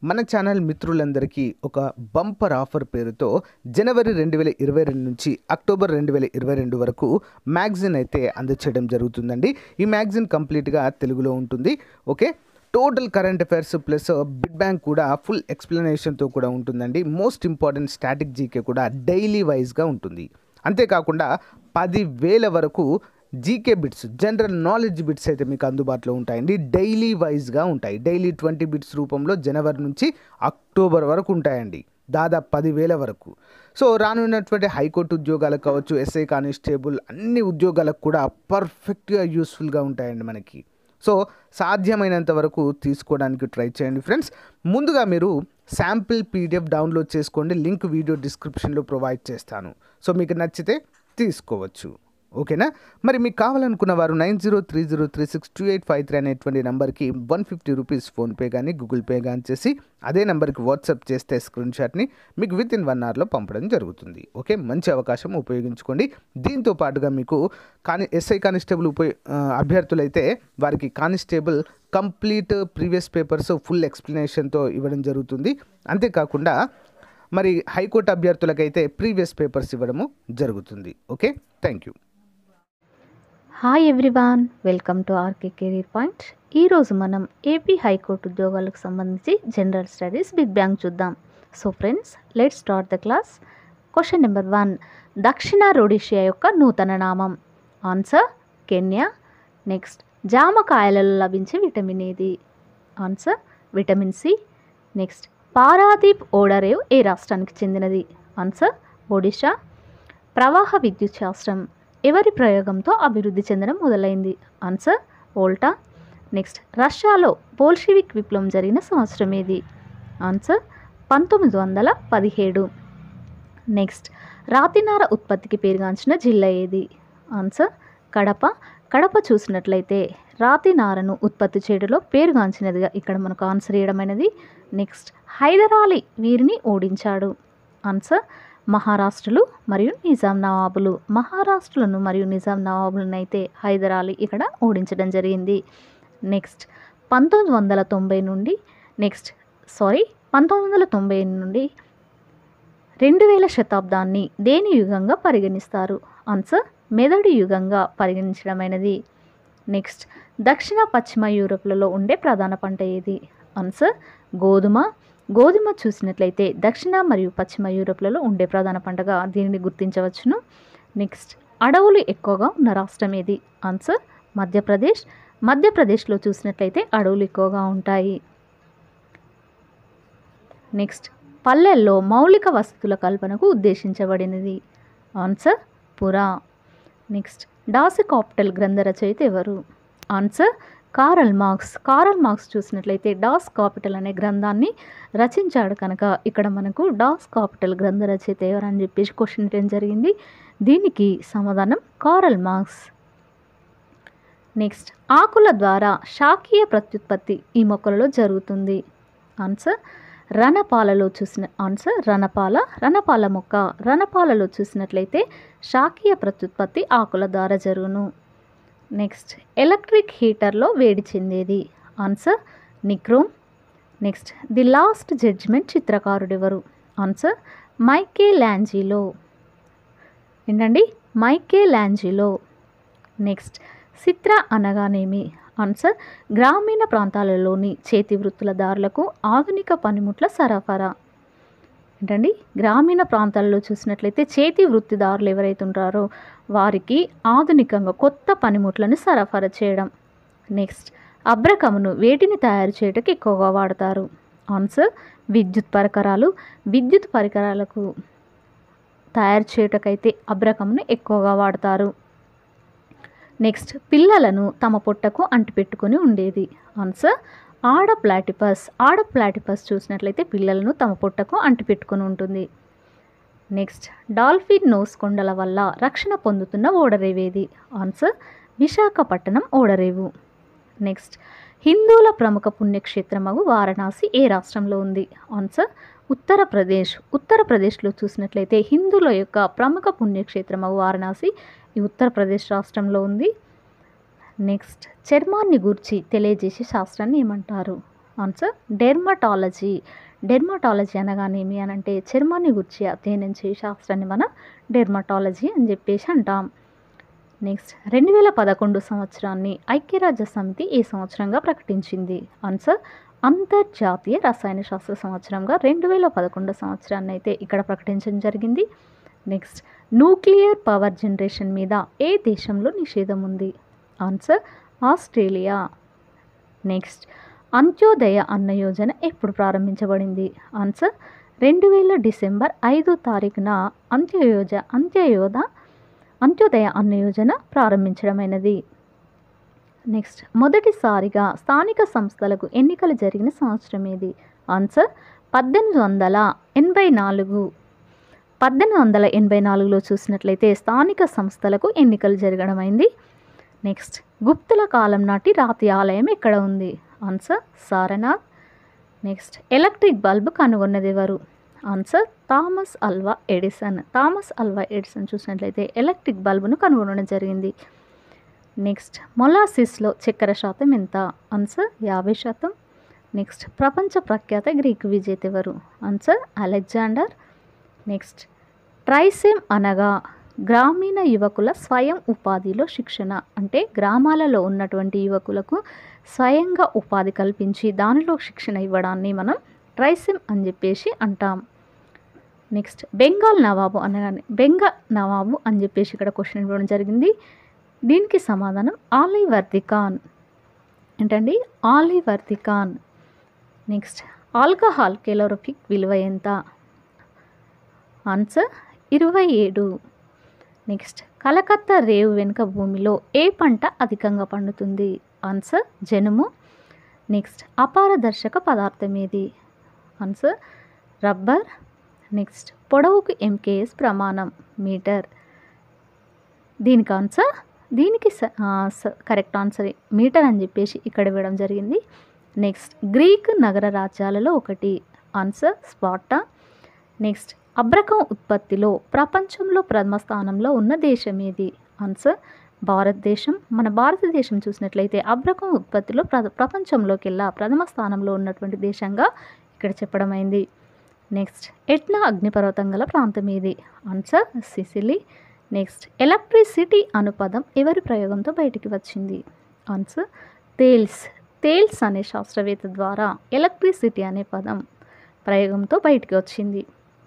మన ఛానల్ మిత్రులందరికీ ఒక బంపర్ ఆఫర్ పేరుతో జనవరి రెండు వేల ఇరవై రెండు నుంచి అక్టోబర్ రెండు వేల ఇరవై రెండు వరకు మ్యాగజిన్ అయితే అందచేయడం జరుగుతుందండి ఈ మ్యాగజిన్ కంప్లీట్గా తెలుగులో ఉంటుంది okay total current affairs plus bit bank కూడా ఫుల్ ఎక్స్ప్లెనేషన్తో కూడా ఉంటుందండి మోస్ట్ ఇంపార్టెంట్ స్టాటిక్ జీకే కూడా డైలీ వైజ్గా ఉంటుంది అంతేకాకుండా పదివేల వరకు GK bits general knowledge bits అయితే మీకు అందుబాటులో ఉంటాయండి డైలీ వైజ్గా ఉంటాయి డైలీ ట్వంటీ బిట్స్ రూపంలో జనవరి నుంచి అక్టోబర్ వరకు ఉంటాయండి దాదాపు పదివేల వరకు సో రానున్నటువంటి హైకోర్టు ఉద్యోగాలకు కావచ్చు ఎస్ఐ కానిస్టేబుల్ అన్ని ఉద్యోగాలకు కూడా పర్ఫెక్ట్గా యూస్ఫుల్గా ఉంటాయండి మనకి సో సాధ్యమైనంత వరకు తీసుకోవడానికి ట్రై చేయండి ఫ్రెండ్స్ ముందుగా మీరు శాంపిల్ పీడిఎఫ్ డౌన్లోడ్ చేసుకోండి లింక్ వీడియో డిస్క్రిప్షన్లో ప్రొవైడ్ చేస్తాను సో మీకు నచ్చితే తీసుకోవచ్చు ఓకేనా మరి మీకు కావాలనుకున్న వారు nine zero three zero three six two eight five three అనేటువంటి నెంబర్కి వన్ ఫిఫ్టీ రూపీస్ ఫోన్పే కానీ గూగుల్ పే కానీ చేసి అదే నెంబర్కి వాట్సాప్ చేస్తే స్క్రీన్ షాట్ని మీకు విత్ ఇన్ వన్ అవర్లో పంపడం జరుగుతుంది ఓకే మంచి అవకాశం ఉపయోగించుకోండి దీంతో పాటుగా మీకు కాని ఎస్ఐ కానిస్టేబుల్ ఉపయో ఆ, అభ్యర్థులైతే వారికి constable complete previous papers full ఎక్స్ప్లెనేషన్తో ఇవ్వడం జరుగుతుంది అంతేకాకుండా మరి హైకోర్టు అభ్యర్థులకైతే ప్రీవియస్ పేపర్స్ ఇవ్వడము జరుగుతుంది okay thank you hi everyone welcome to RK career point ఈరోజు మనం ఏపీ హైకోర్టు ఉద్యోగాలకు సంబంధించి జనరల్ స్టడీస్ బిగ్ బ్యాంగ్ చూద్దాం so friends let start the class question number one దక్షిణ రొడీషియా యొక్క నూతన నామం ఆన్సర్ కెన్యా నెక్స్ట్ జామకాయలలో లభించే విటమిన్ ఏది answer vitamin C next Paradip ఓడరేవ్ ఏ రాష్ట్రానికి చెందినది ఆన్సర్ ఒడిషా ప్రవాహ విద్యుత్ శాస్త్రం ఎవరి ప్రయోగంతో అభివృద్ధి చెందడం మొదలైంది ఆన్సర్ ఓల్టా నెక్స్ట్ రష్యాలో బోల్షివిక్ విప్లవం జరిగిన సంవత్సరం ఏది ఆన్సర్ పంతొమ్మిది వందల పదిహేడు నెక్స్ట్ రాతినార ఉత్పత్తికి పేరుగాంచిన జిల్లా ఏది ఆన్సర్ కడప కడప చూసినట్లయితే రాతి నారను ఉత్పత్తి చేయడంలో పేరుగాంచినదిగా ఇక్కడ మనకు ఆన్సర్ ఇవ్వడమైనది నెక్స్ట్ హైదరాలీ వీరిని ఓడించాడు ఆన్సర్ మహారాష్ట్రలు మరియు నిజాం నవాబులు మహారాష్ట్రలను మరియు నిజాం నవాబులను అయితే హైదరాలీ ఇక్కడ ఓడించడం జరిగింది నెక్స్ట్ పంతొమ్మిది వందల తొంభై నుండి నెక్స్ట్ సారీ పంతొమ్మిది వందల తొంభై నుండి రెండు వేల శతాబ్దాన్ని దేని యుగంగా పరిగణిస్తారు ఆన్సర్ మెదడు యుగంగా పరిగణించడమైనది నెక్స్ట్ దక్షిణ పశ్చిమ యూరోప్లలో ఉండే ప్రధాన పంట ఏది ఆన్సర్ గోధుమ గోధుమ చూసినట్లయితే దక్షిణ మరియు పశ్చిమ యూరోప్లలో ఉండే ప్రధాన పంటగా దీనిని గుర్తించవచ్చును నెక్స్ట్ అడవులు ఎక్కువగా ఉన్న రాష్ట్రం ఏది ఆన్సర్ మధ్యప్రదేశ్ మధ్యప్రదేశ్లో చూసినట్లయితే అడవులు ఎక్కువగా ఉంటాయి నెక్స్ట్ పల్లెల్లో మౌలిక వసతుల కల్పనకు ఉద్దేశించబడినది ఆన్సర్ పురా నెక్స్ట్ డాసి కాప్టల్ గ్రంథ రచయిత ఎవరు answer Karl Marx Karl Marx చూసినట్లయితే డాస్ కాపిటల్ అనే గ్రంథాన్ని రచించాడు కనుక ఇక్కడ మనకు డాస్ కాపిటల్ గ్రంథ రచయిత ఎవరని చెప్పేసి క్వశ్చన్ ఇవ్వడం జరిగింది దీనికి సమాధానం కారల్ మార్క్స్ నెక్స్ట్ ఆకుల ద్వారా శాఖీయ ప్రత్యుత్పత్తి ఈ మొక్కలలో జరుగుతుంది ఆన్సర్ రణపాలలో చూసిన ఆన్సర్ రణపాల రణపాల మొక్క రణపాలలో చూసినట్లయితే శాఖీయ ప్రత్యుత్పత్తి ఆకుల ద్వారా జరుగును నెక్స్ట్ ఎలక్ట్రిక్ హీటర్లో వేడి చెందేది answer nichrome next the last judgment చిత్రకారుడెవరు ఆన్సర్ మైకే లాంజీలో ఏంటండి మైకే లాంజీలో నెక్స్ట్ సిత్ర అనగానేమి ఆన్సర్ గ్రామీణ ప్రాంతాలలోని చేతి వృత్తుల దారులకు ఆధునిక పనిముట్ల సరఫరా ఏంటండి గ్రామీణ ప్రాంతాల్లో చూసినట్లయితే చేతి వృత్తిదారులు ఎవరైతే ఉంటారో వారికి ఆధునికంగా కొత్త పనిముట్లను సరఫరా చేయడం నెక్స్ట్ అబ్రకమును వేటిని తయారు చేయడానికి ఎక్కువగా వాడతారు ఆన్సర్ విద్యుత్ పరికరాలు విద్యుత్ పరికరాలకు తయారు చేయటకైతే అబ్రకమును ఎక్కువగా వాడతారు నెక్స్ట్ పిల్లలను తమ పొట్టకు అంటిపెట్టుకొని ఉండేది ఆన్సర్ ఆడ ప్లాటిపస్ ఆడ ప్లాటిపస్ చూసినట్లయితే పిల్లలను తమ పొట్టకు అంటిపెట్టుకొని ఉంటుంది నెక్స్ట్ డాల్ఫిన్ నోస్ కొండల వల్ల రక్షణ పొందుతున్న ఓడరేవేది ఆన్సర్ విశాఖపట్నం ఓడరేవు నెక్స్ట్ హిందువుల ప్రముఖ పుణ్యక్షేత్రమగు వారణాసి ఏ రాష్ట్రంలో ఉంది ఆన్సర్ ఉత్తరప్రదేశ్ ఉత్తరప్రదేశ్లో చూసినట్లయితే హిందువుల యొక్క ప్రముఖ పుణ్యక్షేత్రమగు వారణాసి ఈ ఉత్తరప్రదేశ్ రాష్ట్రంలో ఉంది నెక్స్ట్ చర్మాన్ని గూర్చి తెలియజేసే శాస్త్రాన్ని ఏమంటారు ఆన్సర్ డెర్మటాలజీ డెర్మటాలజీ అనగానేమి అని అంటే చర్మాన్ని గురించి అధ్యయనం చేసే శాస్త్రాన్ని మనం డెర్మటాలజీ అని చెప్పేసి అంటాం నెక్స్ట్ రెండు వేల పదకొండు సంవత్సరాన్ని ఐక్యరాజ్య సమితి ఏ సంవత్సరంగా ప్రకటించింది ఆన్సర్ అంతర్జాతీయ రసాయన శాస్త్ర సంవత్సరంగా రెండు వేల పదకొండు సంవత్సరాన్ని అయితే ఇక్కడ ప్రకటించడం జరిగింది నెక్స్ట్ న్యూక్లియర్ పవర్ జనరేషన్ మీద ఏ దేశంలో నిషేధం ఉంది ఆన్సర్ ఆస్ట్రేలియా నెక్స్ట్ అంత్యోదయ అన్న యోజన ఎప్పుడు ప్రారంభించబడింది ఆన్సర్ రెండు వేల డిసెంబర్ ఐదో తారీఖున అంత్యయోజ అంత్యయోధ అంత్యోదయ అన్న యోజన ప్రారంభించడమైనది నెక్స్ట్ మొదటిసారిగా స్థానిక సంస్థలకు ఎన్నికలు జరిగిన సంవత్సరం ఏది ఆన్సర్ పద్దెనిమిది వందల ఎనభై నాలుగు పద్దెనిమిది వందల ఎనభై నాలుగులో చూసినట్లయితే స్థానిక సంస్థలకు ఎన్నికలు జరగడమైంది నెక్స్ట్ గుప్తుల కాలం నాటి రాతి ఆలయం ఎక్కడ ఉంది answer Sarnath next electric bulb కనుగొన్నది ఎవరు answer Thomas Alva Edison Thomas Alva Edison చూసినట్లయితే ఎలక్ట్రిక్ బల్బును కనుగొనడం జరిగింది నెక్స్ట్ మొలాసిస్లో చక్కెర శాతం ఎంత ఆన్సర్ యాభై శాతం నెక్స్ట్ ప్రపంచ ప్రఖ్యాత గ్రీక్ విజేత ఎవరు ఆన్సర్ అలెగ్జాండర్ నెక్స్ట్ ట్రైసెమ్ అనగా గ్రామీణ యువకుల స్వయం ఉపాధిలో శిక్షణ అంటే గ్రామాలలో ఉన్నటువంటి యువకులకు స్వయంగా ఉపాధి కల్పించి దానిలో శిక్షణ ఇవ్వడాన్ని మనం ట్రైసెమ్ అని చెప్పేసి అంటాం నెక్స్ట్ బెంగాల్ నవాబు అనగానే బెంగాల్ నవాబు అని చెప్పేసి ఇక్కడ క్వశ్చన్ ఇవ్వడం జరిగింది దీనికి సమాధానం ఆలివర్ది ఖాన్ ఏంటండి Alivardi Khan next alcohol calorific విలువ ఎంత ఆన్సర్ ఇరవై ఏడు నెక్స్ట్ కలకత్తా రేవు వెనుక భూమిలో ఏ పంట అధికంగా పండుతుంది ఆన్సర్ జనుము నెక్స్ట్ అపారదర్శక పదార్థం ఏది ఆన్సర్ రబ్బర్ నెక్స్ట్ పొడవుకు ఎంకేఎస్ ప్రమాణం మీటర్ దీనికి ఆన్సర్ దీనికి స- ఆ, స- కరెక్ట్ ఆన్సర్ మీటర్ అని చెప్పేసి ఇక్కడ ఇవ్వడం జరిగింది నెక్స్ట్ గ్రీక్ నగర రాజ్యాలలో ఒకటి ఆన్సర్ స్పాటా నెక్స్ట్ అబ్రకం ఉత్పత్తిలో ప్రపంచంలో ప్రథమ స్థానంలో ఉన్న దేశం ఏది ఆన్సర్ భారతదేశం మన భారతదేశం చూసినట్లయితే అబ్రకం ఉత్పత్తిలో ప్ర ప్రపంచంలోకెల్లా ప్రథమ స్థానంలో ఉన్నటువంటి దేశంగా ఇక్కడ చెప్పడమైంది నెక్స్ట్ ఎట్నా అగ్నిపర్వతం గల ప్రాంతం ఏది ఆన్సర్ సిసిలి నెక్స్ట్ ఎలక్ట్రిసిటీ అను పదం ఎవరి ప్రయోగంతో బయటికి వచ్చింది ఆన్సర్ తేల్స్ తేల్స్ అనే శాస్త్రవేత్త ద్వారా ఎలక్ట్రిసిటీ అనే పదం ప్రయోగంతో బయటికి వచ్చింది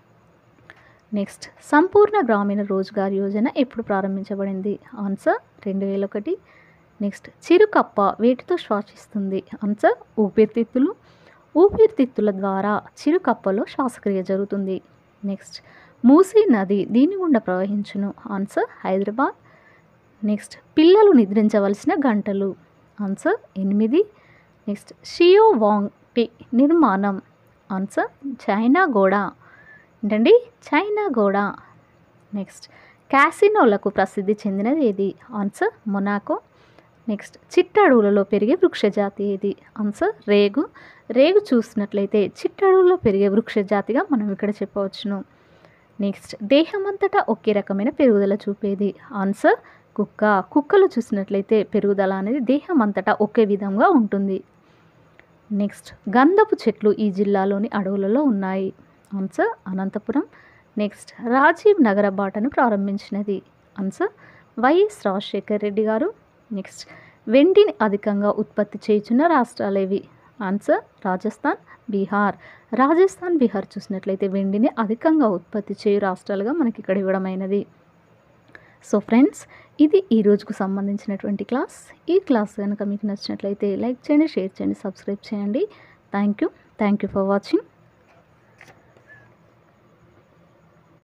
నెక్స్ట్ సంపూర్ణ గ్రామీణ రోజ్గార్ యోజన ఎప్పుడు ప్రారంభించబడింది ఆన్సర్ రెండు వేల ఒకటి నెక్స్ట్ చిరుకప్ప వేటితో శ్వాసిస్తుంది ఆన్సర్ ఊపిరితిత్తులు ఊపిరితిత్తుల ద్వారా చిరుకప్పలో శ్వాసక్రియ జరుగుతుంది నెక్స్ట్ మూసీ నది దీని గుండా ప్రవహించును ఆన్సర్ హైదరాబాద్ నెక్స్ట్ పిల్లలు నిద్రించవలసిన గంటలు ఆన్సర్ ఎనిమిది నెక్స్ట్ షియో వాంగ్ టి నిర్మాణం ఆన్సర్ చైనా గోడ ఏంటండి చైనా గోడ నెక్స్ట్ క్యాసినోలకు ప్రసిద్ధి చెందినది ఏది ఆన్సర్ మొనాకో నెక్స్ట్ చిట్టడవులలో పెరిగే వృక్షజాతి ఏది ఆన్సర్ రేగు రేగు చూసినట్లయితే చిట్టడవుల్లో పెరిగే వృక్షజాతిగా మనం ఇక్కడ చెప్పవచ్చును నెక్స్ట్ దేహమంతటా ఒకే రకమైన పెరుగుదల చూపేది ఆన్సర్ కుక్క కుక్కలు చూసినట్లయితే పెరుగుదల అనేది దేహం అంతటా ఒకే విధంగా ఉంటుంది నెక్స్ట్ గంధపు చెట్లు ఈ జిల్లాలోని అడవులలో ఉన్నాయి ఆన్సర్ అనంతపురం నెక్స్ట్ రాజీవ్ నగర బాటను ప్రారంభించినది answer YS Rajasekhar Reddy garu next వెండిని అధికంగా ఉత్పత్తి చేయుచున్న రాష్ట్రాలు ఏవి ఆన్సర్ రాజస్థాన్ బీహార్ రాజస్థాన్ బీహార్ చూసినట్లయితే వెండిని అధికంగా ఉత్పత్తి చేయు రాష్ట్రాలుగా మనకి ఇక్కడ ఇవ్వడమైనది సో ఫ్రెండ్స్ ఇది ఈ రోజుకు సంబంధించినటువంటి క్లాస్ ఈ క్లాస్ కనుక మీకు నచ్చినట్లయితే లైక్ చేయండి షేర్ చేయండి సబ్స్క్రైబ్ చేయండి thank you thank you for watching